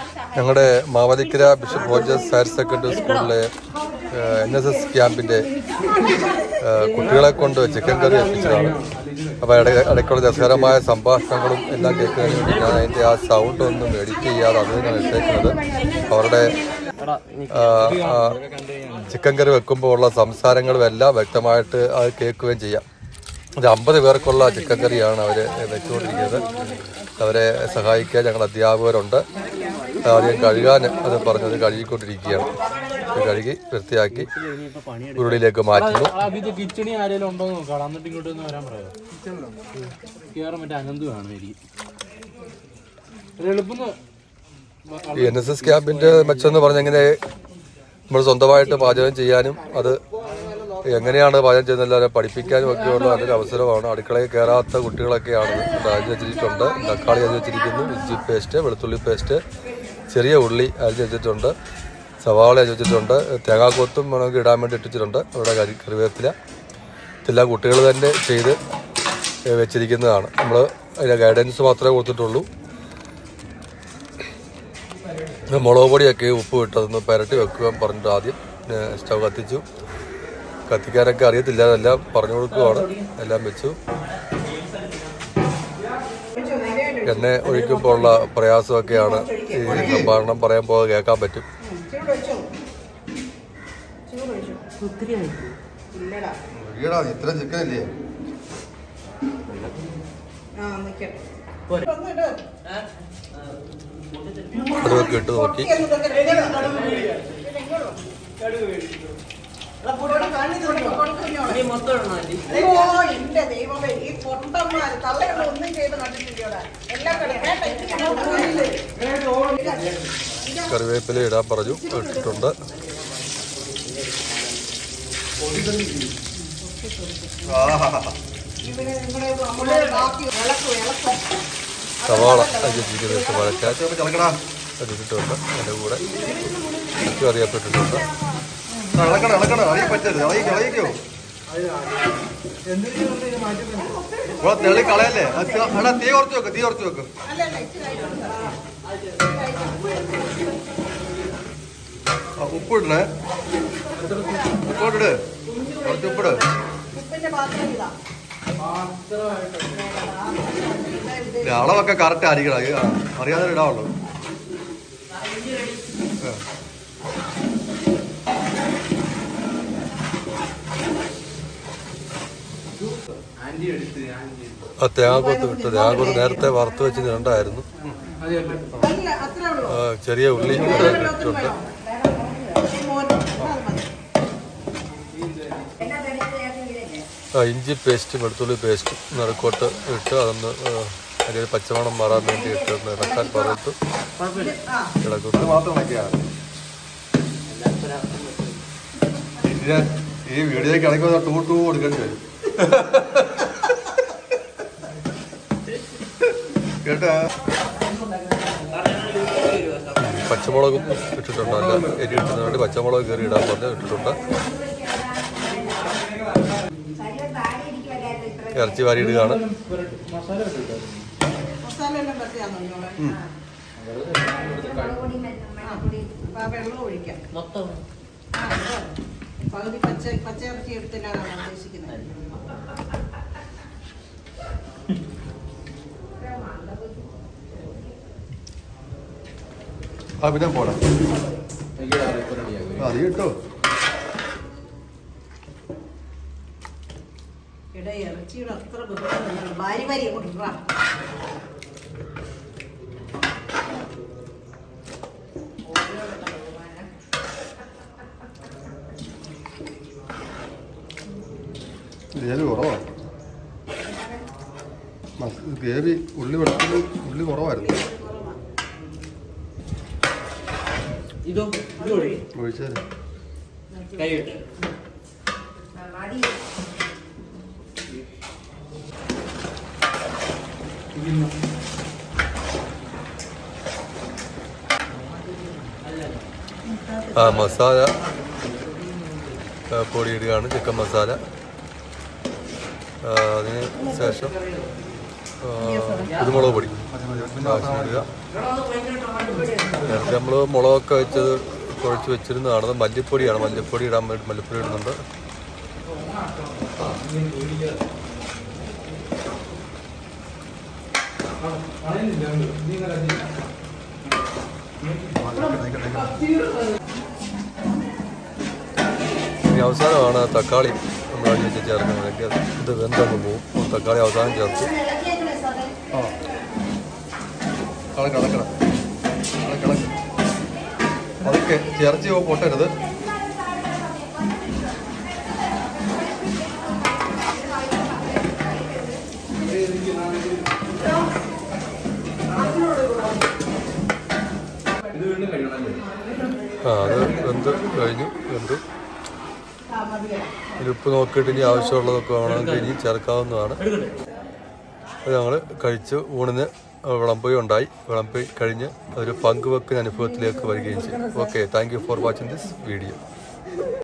ഞങ്ങളുടെ Mavelikara bishop Rogers higher secondary സ്കൂളിലെ N S S ക്യാമ്പിന്റെ ആ, കുട്ടികളെ കൊണ്ട് ചിക്കൻ കറി എത്തിച്ചതാണ് അപ്പോൾ ഇട ഇടയ്ക്കുള്ള രസകരമായ സംഭാഷണങ്ങളും എല്ലാം കേൾക്കുന്നതിന് വേണ്ടി ഞാൻ അതിൻ്റെ ആ സൗണ്ട് ഒന്നും എഡിറ്റ് ചെയ്യാതെ അത് ഞാൻ ഇട്ടേക്കുന്നത് അവരുടെ ആ, ആ, ചിക്കൻ കറി വെക്കുമ്പോൾ ഉള്ള സംസാരങ്ങളും എല്ലാം വ്യക്തമായിട്ട് അത് കേൾക്കുകയും ചെയ്യാം ഒരു അമ്പത് പേർക്കുള്ള ചിക്കൻ കറിയാണ് അവർ വെച്ചുകൊണ്ടിരിക്കുന്നത് അവരെ സഹായിക്കാൻ ഞങ്ങൾ അധ്യാപകരുണ്ട് ആദ്യം കഴുകാൻ അത് പറഞ്ഞത് കഴുകിക്കൊണ്ടിരിക്കുകയാണ് ഇത് കഴുകി വൃത്തിയാക്കി ഉരുളിയിലേക്ക് മാറ്റുന്നു ഇത് കിച്ചണി ആരെങ്കിലും ഉണ്ടോ നോക്കാം എന്നിട്ട് ഇങ്ങോട്ട് ഒന്ന് വരാൻ പറയാം കേറാൻ മറ്റേ അനന്ത് വേണം എനിക്ക് എളുപ്പം ഈ എൻ എസ് എസ് ക്യാമ്പിന്റെ മെച്ചം എന്ന് പറഞ്ഞെങ്ങനെ നമ്മൾ സ്വന്തമായിട്ട് പാചകം ചെയ്യാനും അത് എങ്ങനെയാണ് പാചകം ചെയ്യുന്നത് എല്ലാവരും പഠിപ്പിക്കാനും ഒക്കെയുള്ള നല്ലൊരു അവസരമാണ് അടുക്കളയിൽ കയറാത്ത കുട്ടികളൊക്കെയാണ് ഇത് അരിഞ്ഞ് വെച്ചിട്ടുണ്ട് തക്കാളി അരിഞ്ഞ് വെച്ചിരിക്കുന്നു ഇഞ്ചി പേസ്റ്റ് വെളുത്തുള്ളി പേസ്റ്റ് ചെറിയ ഉള്ളി അരിഞ്ഞ് വെച്ചിട്ടുണ്ട് സവാള അരിഞ്ഞ് വെച്ചിട്ടുണ്ട് തേങ്ങാക്കൊത്തും വേണമെങ്കിൽ ഇടാൻ വേണ്ടി ഇട്ടിട്ടുണ്ട് അവിടെ കരി കറിവേപ്പില ഇതെല്ലാം കുട്ടികൾ തന്നെ ചെയ്ത് വെച്ചിരിക്കുന്നതാണ് നമ്മൾ അതിൻ്റെ ഗൈഡൻസ് മാത്രമേ കൊടുത്തിട്ടുള്ളൂ ഇത് മുളക് പൊടിയൊക്കെ ഉപ്പ് ഇട്ടതൊന്ന് പുരട്ടി വെക്കുവാൻ പറഞ്ഞിട്ട് ആദ്യം ഏഹ് സ്റ്റവ് കത്തിച്ചു കത്തിക്കാനൊക്കെ അറിയത്തില്ല അതെല്ലാം പറഞ്ഞു കൊടുക്കുവാണ് എല്ലാം വെച്ചു എണ്ണ ഒഴിക്കുമ്പോൾ ഉള്ള പ്രയാസമൊക്കെയാണ് ഈ സംഭാഷണം പറയാൻ പോകാൻ കേൾക്കാൻ പറ്റും ഇത്ര ചിക്കൻ ഇല്ലേ കടുവൊക്കെ ഇട്ട് നോക്കി ഓ എന്റെ ദൈവമേ ഈ പൊട്ടന്മാര് തള്ളയുള്ള ഒന്നും ചെയ്ത് കണ്ടിട്ടില്ലയോടാ എല്ലാ കളി കറിവേപ്പില ഇടാൻ പറഞ്ഞു ഇട്ടിട്ടുണ്ട് ഇവര് നിങ്ങളെ നമ്മളെ ബാക്കി ഇളക്കും ഇളക്കും സവാള അരിഞ്ഞിരിക്കുന്ന വെച്ച് വഴറ്റാൻ അതിട്ടിട്ടുണ്ട് അതിൻ്റെ കൂടെ ചുറ്റും അറിയപ്പെട്ടിട്ടുണ്ട് ഇളക്കണം ഇളക്കണം അറിയാൻ പറ്റരുത് ഇളകി ഇളകിക്കോ ഇവിടെ തെളി കളയല്ലേ അത് തി- എടാ തീ കുറച്ച് വെക്ക് തീ കുറച്ച് വെക്ക് ആ, ഉപ്പിടണേ ഉപ്പിട് കുറച്ച് ഉപ്പിട് ഉപ്പിന്റെ പാത്രം ഇതാ ഇത് അളവൊക്കെ കറക്റ്റ് ആയിരിക്കണം ഇത് ആ, അറിയാതെ ഇടാവുള്ളൂ ആ. ആന്റി എടുത്ത് ആന്റി ആ തേങ്ങാക്കൊത്ത് ഇട്ട് തേങ്ങാക്കൊത്ത് നേരത്തെ വറുത്ത് വെച്ച് രണ്ടായിരുന്നു അല്ല അത്രേ ഉള്ളൂ ആ, ചെറിയ ഉള്ളി ഇട്ടിട്ടുണ്ട് മോൻ അത് മതി ആ, ഇഞ്ചി പേസ്റ്റ് വെളുത്തുള്ളി പേസ്റ്റ് നറുക്കോട്ട് ഇട്ട് അതൊന്ന് ആ, അതിൻ്റെ പച്ചമണം മാറാൻ വേണ്ടി ഇട്ട് ഒന്ന് ഇളക്കാൻ പറഞ്ഞിട്ട് ഇളക്കുന്നു ഇത് മാത്രം വയ്ക്കുക ഇത് ഈ വീഡിയോയ്ക്ക് ഇടയ്ക്ക് ടൂ ടൂ കൊടുക്കേണ്ടി വരും കേട്ടാ പച്ചമുളകും ഇട്ടിട്ടുണ്ട് അല്ല എരി ഇട്ടുന്നതിന് വേണ്ടി പച്ചമുളക് കയറി ഇടാൻ പറഞ്ഞ് ഇട്ടിട്ടുണ്ട് ഇറച്ചി വാരി ഇടുകയാണ് മസാല ഇട്ടിട്ടോ മസാല എല്ലാം പറ്റിയാന്നോ നിങ്ങളെ അപ്പൊ ആ വെള്ളം ഒഴിക്കാം മൊത്തം ആ, അതെ. പകുതി പച്ച പച്ച ഇറച്ചി എടുത്തിട്ടാണ് ഉദ്ദേശിക്കുന്നത് ആ പിന്നെ പോടാ റെഡിയാകും അത് കിട്ടോ ഇട ഇറച്ചിയുടെ അത്ര ബുദ്ധിമുട്ടുണ്ട് വാരി വാരി അങ്ങോട്ട് ഇടാം ഗ്രേവി കുറവാണ് ഗ്രേവി ഉള്ളി വെളുത്തുള്ളി ഉള്ളി കുറവായിരുന്നു ഇതോ ഇത് ഒഴി ഒഴിച്ചാൽ കൈ ഇട്ട് ആ മസാല ആ, പൊടി ഇടുകയാണ് ചിക്കൻ മസാല ആ, അതിന് ശേഷം ആ, കുരുമുളക് പൊടി ആവശ്യം ഇടുക നേരത്തെ നമ്മൾ മുളകൊക്കെ വെച്ചത് കുഴച്ച് വെച്ചിരുന്നതാണ് അത് മല്ലിപ്പൊടിയാണ് മല്ലിപ്പൊടി ഇടാൻ വേണ്ടി മല്ലിപ്പൊടി ഇടുന്നുണ്ട് ഇനി അവസാനമാണ് തക്കാളി നമ്മൾ അടിച്ച് വെച്ച് ചേർക്കുന്നത് അല്ലെങ്കിൽ അത് ഇത് വെന്തങ്ങ് പോകും അപ്പോൾ തക്കാളി അവസാനം ചേർത്ത് ആ കളക്ക് കളക്കണം കളക്ക് കളക്ക് അതൊക്കെ ഇറച്ചി പൊട്ടരുത് ആ അത് വെന്ത് കഴിഞ്ഞു വെന്തു ഇനി ഉപ്പ് നോക്കിയിട്ട് ഇനി ആവശ്യമുള്ളതൊക്കെ വേണമെങ്കിൽ ഇനി ചേർക്കാവുന്നതാണ് അത് ഞങ്ങൾ കഴിച്ച് ഊണിന് വിളമ്പുകയും ഉണ്ടായി വിളമ്പി കഴിഞ്ഞ് ഒരു പങ്കുവെക്കുന്ന അനുഭവത്തിലേക്ക് വരികയും ചെയ്യും okay thank you for watching this video